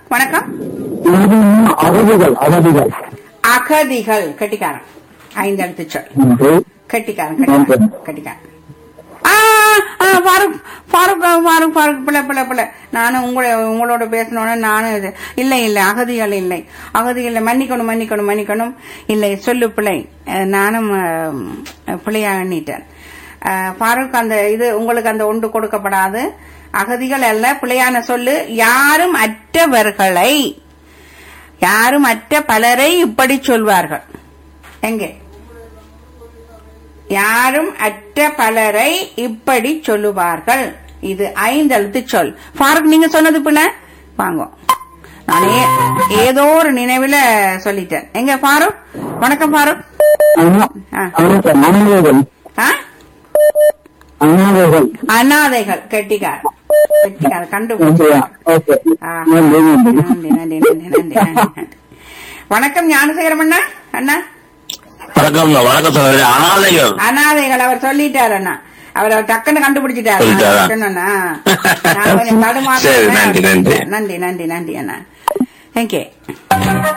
வணக்கம் அகதிகள் அகதிகள் அகதிகள் கட்டிக்காரன் ஐந்து எழுத்து சொல் என்று கட்டிக்காரன் கட்டிக்காரன் கட்டிக்காரன் ஆ, ஆ, ஃபாரூக் ஃபாரூக் ஃபாரூக் ஃபாரூக் பிள்ளை பிள்ளை பிள்ளை நானும் உங்களை உங்களோட பேசணும்னா நானும் இது இல்லை இல்லை அகதிகள் இல்லை அகதிகள் இல்லை மன்னிக்கணும் மன்னிக்கணும் மன்னிக்கணும் இல்லை சொல்லு பிள்ளை அஹ், நானும் அஹ், பிள்ளையா எண்ணிட்டேன் அஹ், ஃபாரூக் அந்த இது உங்களுக்கு அந்த ஒன்று கொடுக்கப்படாது அகதிகள் அல்ல பிள்ளையான சொல்லு யாரும் அற்றவர்களை யாரும் அற்ற பலரை இப்படி சொல்வார்கள் எங்கே யாரும் அற்ற பலரை இப்படி சொல்லுவார்கள் இது ஐந்தெழுத்து சொல் ஃபாரூக் நீங்க சொன்னது பின்ன வாங்க நான் ஏ- ஏதோ ஒரு நினைவுல சொல்லிட்டேன் எங்க ஃபாரூக் வணக்கம் ஃபாரூக் அண்ணா- ஆ. வணக்கம். அனாதைகள் ஆ? அனாதைகள் அனாதைகள் கெட்டிக்கார் கெட்டிக்கார் நன்றியா? கண்டுபிடிச்சு ஓகே ஆ. நன்றி நன்றி நன்றி நன்றி நன்றி நன்றி நன்றி. வணக்கம் ஞானசேகரம் அண்ணா அண்ணா வணக்கம் வணக்கம் சகோதரி அனாதைகள் அனாதைகள் அவர் சொல்லிட்டார் அண்ணா அவர் அவர் டக்குன்னு கண்டுபிடிச்சிட்டாரு சொல்லிட்டாரா? சொன்னேன்னா, நான் கொஞ்சம் தடுமாறி சரி, நன்றி, நன்றி. நன்றி நன்றி நன்றி அண்ணா தேங்க்யூ